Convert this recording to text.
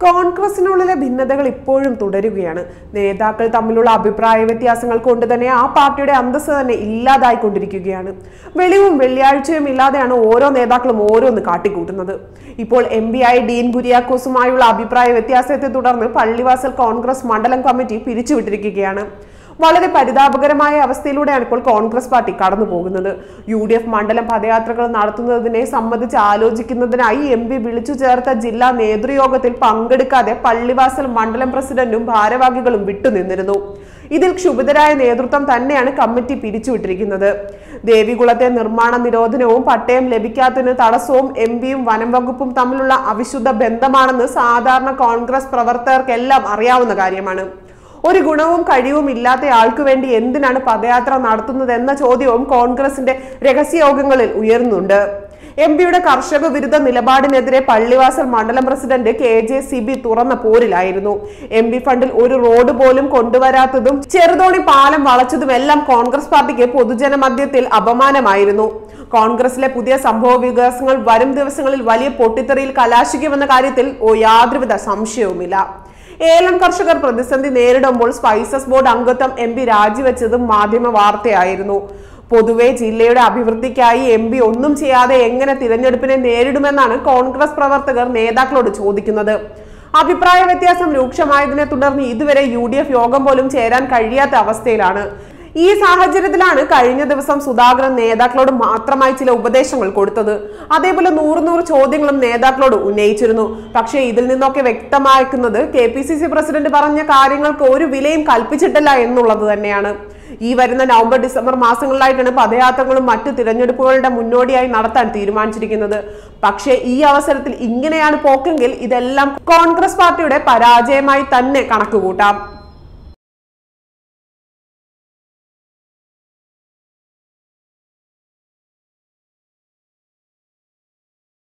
കോൺഗ്രസിനുള്ളിലെ ഭിന്നതകൾ ഇപ്പോഴും തുടരുകയാണ് നേതാക്കൾ തമ്മിലുള്ള അഭിപ്രായ വ്യത്യാസങ്ങൾ കൊണ്ട് തന്നെ ആ പാർട്ടിയുടെ അന്തസ്സ് തന്നെ ഇല്ലാതായിക്കൊണ്ടിരിക്കുകയാണ് വെളിവും വെള്ളിയാഴ്ചയും ഇല്ലാതെയാണ് ഓരോ നേതാക്കളും ഓരോന്ന് കാട്ടിക്കൂട്ടുന്നത് ഇപ്പോൾ എം പി ആയി ഡീൻ കുര്യാക്കോസുമായുള്ള അഭിപ്രായ വ്യത്യാസത്തെ തുടർന്ന് പള്ളിവാസൽ കോൺഗ്രസ് മണ്ഡലം കമ്മിറ്റി പിരിച്ചുവിട്ടിരിക്കുകയാണ് വളരെ പരിതാപകരമായ അവസ്ഥയിലൂടെയാണ് ഇപ്പോൾ കോൺഗ്രസ് പാർട്ടി കടന്നു പോകുന്നത് യു ഡി എഫ് മണ്ഡലം പദയാത്രകൾ നടത്തുന്നതിനെ സംബന്ധിച്ച് ആലോചിക്കുന്നതിനായി എം പി വിളിച്ചു ചേർത്ത ജില്ലാ നേതൃയോഗത്തിൽ പങ്കെടുക്കാതെ പള്ളിവാസൽ മണ്ഡലം പ്രസിഡന്റും ഭാരവാഹികളും വിട്ടുനിന്നിരുന്നു ഇതിൽ ക്ഷുഭിതരായ നേതൃത്വം തന്നെയാണ് കമ്മിറ്റി പിരിച്ചുവിട്ടിരിക്കുന്നത് ദേവികുളത്തെ നിർമ്മാണ നിരോധനവും പട്ടയം ലഭിക്കാത്തതിന് തടസ്സവും എം പിയും വനം വകുപ്പും തമ്മിലുള്ള അവിശുദ്ധ ബന്ധമാണെന്ന് സാധാരണ കോൺഗ്രസ് പ്രവർത്തകർക്കെല്ലാം അറിയാവുന്ന കാര്യമാണ് ഒരു ഗുണവും കഴിവും ഇല്ലാത്ത ആൾക്ക് വേണ്ടി എന്തിനാണ് പദയാത്ര നടത്തുന്നത് എന്ന ചോദ്യവും കോൺഗ്രസിന്റെ രഹസ്യയോഗങ്ങളിൽ ഉയർന്നുണ്ട് എം പിയുടെ കർഷക വിരുദ്ധ നിലപാടിനെതിരെ പള്ളിവാസൽ മണ്ഡലം president K J C B തുറന്ന പോരിലായിരുന്നു എം പി ഫണ്ടിൽ ഒരു റോഡ് പോലും കൊണ്ടുവരാത്തതും ചെറുതോണി പാലം വളച്ചതും എല്ലാം കോൺഗ്രസ് പാർട്ടിക്ക് പൊതുജന മധ്യത്തിൽ അപമാനമായിരുന്നു കോൺഗ്രസിലെ പുതിയ സംഭവ വികാസങ്ങൾ വരും ദിവസങ്ങളിൽ വലിയ പൊട്ടിത്തെറിയിൽ കലാശിക്കുമെന്ന കാര്യത്തിൽ ഓ യാതൊരുവിധ സംശയവുമില്ല ഏലം കർഷകർ പ്രതിസന്ധി നേരിടുമ്പോൾ സ്പൈസസ് ബോർഡ് അംഗത്വം എം പി രാജിവെച്ചതും മാധ്യമ വാർത്തയായിരുന്നു പൊതുവെ ജില്ലയുടെ അഭിവൃദ്ധിക്കായി എം പി ഒന്നും ചെയ്യാതെ എങ്ങനെ തിരഞ്ഞെടുപ്പിനെ നേരിടുമെന്നാണ് കോൺഗ്രസ് പ്രവർത്തകർ നേതാക്കളോട് ചോദിക്കുന്നത് അഭിപ്രായ വ്യത്യാസം രൂക്ഷമായതിനെ തുടർന്ന് ഇതുവരെ യു ഡി എഫ് യോഗം പോലും ചേരാൻ കഴിയാത്ത അവസ്ഥയിലാണ് ഈ സാഹചര്യത്തിലാണ് കഴിഞ്ഞ ദിവസം സുധാകരൻ നേതാക്കളോട് മാത്രമായി ചില ഉപദേശങ്ങൾ കൊടുത്തത് അതേപോലെ നൂറ് നൂറ് ചോദ്യങ്ങളും നേതാക്കളോട് ഉന്നയിച്ചിരുന്നു പക്ഷേ ഇതിൽ നിന്നൊക്കെ വ്യക്തമാക്കുന്നത് K P C C president പറഞ്ഞ കാര്യങ്ങൾക്ക് ഒരു വിലയും കൽപ്പിച്ചിട്ടില്ല എന്നുള്ളത് തന്നെയാണ് ഈ വരുന്ന നവംബർ ഡിസംബർ മാസങ്ങളിലായിട്ടാണ് പദയാത്രകളും മറ്റ് തിരഞ്ഞെടുപ്പുകളുടെ മുന്നോടിയായി നടത്താൻ തീരുമാനിച്ചിരിക്കുന്നത് പക്ഷേ ഈ അവസരത്തിൽ ഇങ്ങനെയാണ് പോക്കെങ്കിൽ ഇതെല്ലാം കോൺഗ്രസ് പാർട്ടിയുടെ പരാജയമായി തന്നെ കണക്കുകൂട്ടാം